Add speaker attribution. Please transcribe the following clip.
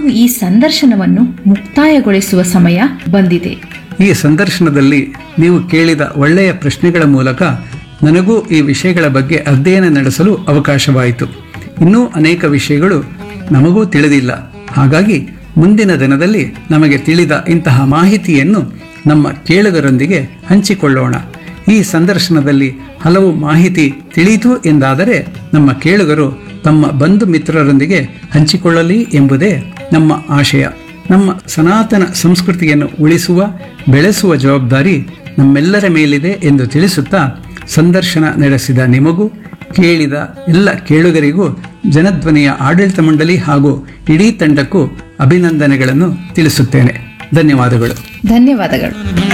Speaker 1: ಈ ಸಂದರ್ಶನವನ್ನು ಮುಕ್ತಾಯಗೊಳಿಸುವ ಸಮಯ ಬಂದಿದೆ
Speaker 2: ಈ ಸಂದರ್ಶನದಲ್ಲಿ ನೀವು ಕೇಳಿದ ಒಳ್ಳೆಯ ಪ್ರಶ್ನೆಗಳ ಮೂಲಕ ನನಗೂ ಈ ವಿಷಯಗಳ ಬಗ್ಗೆ ಅಧ್ಯಯನ ನಡೆಸಲು ಅವಕಾಶವಾಯಿತು ಇನ್ನೂ ಅನೇಕ ವಿಷಯಗಳು ನಮಗೂ ತಿಳಿದಿಲ್ಲ ಹಾಗಾಗಿ ಮುಂದಿನ ದಿನದಲ್ಲಿ ನಮಗೆ ತಿಳಿದ ಇಂತಹ ಮಾಹಿತಿಯನ್ನು ನಮ್ಮ ಕೇಳುಗರೊಂದಿಗೆ ಹಂಚಿಕೊಳ್ಳೋಣ ಈ ಸಂದರ್ಶನದಲ್ಲಿ ಹಲವು ಮಾಹಿತಿ ತಿಳಿಯಿತು ಎಂದಾದರೆ ನಮ್ಮ ಕೇಳುಗರು ತಮ್ಮ ಬಂಧು ಮಿತ್ರರೊಂದಿಗೆ ಹಂಚಿಕೊಳ್ಳಲಿ ಎಂಬುದೇ ನಮ್ಮ ಆಶಯ ನಮ್ಮ ಸನಾತನ ಸಂಸ್ಕೃತಿಯನ್ನು ಉಳಿಸುವ ಬೆಳೆಸುವ ಜವಾಬ್ದಾರಿ ನಮ್ಮೆಲ್ಲರ ಮೇಲಿದೆ ಎಂದು ತಿಳಿಸುತ್ತಾ ಸಂದರ್ಶನ ನಡೆಸಿದ ನಿಮಗೂ ಕೇಳಿದ ಎಲ್ಲ ಕೇಳುಗರಿಗೂ ಜನಧ್ವನಿಯ ಆಡಳಿತ ಮಂಡಳಿ ಹಾಗೂ ಇಡೀ ತಂಡಕ್ಕೂ ಅಭಿನಂದನೆಗಳನ್ನು ತಿಳಿಸುತ್ತೇನೆ ಧನ್ಯವಾದಗಳು
Speaker 1: ಧನ್ಯವಾದಗಳು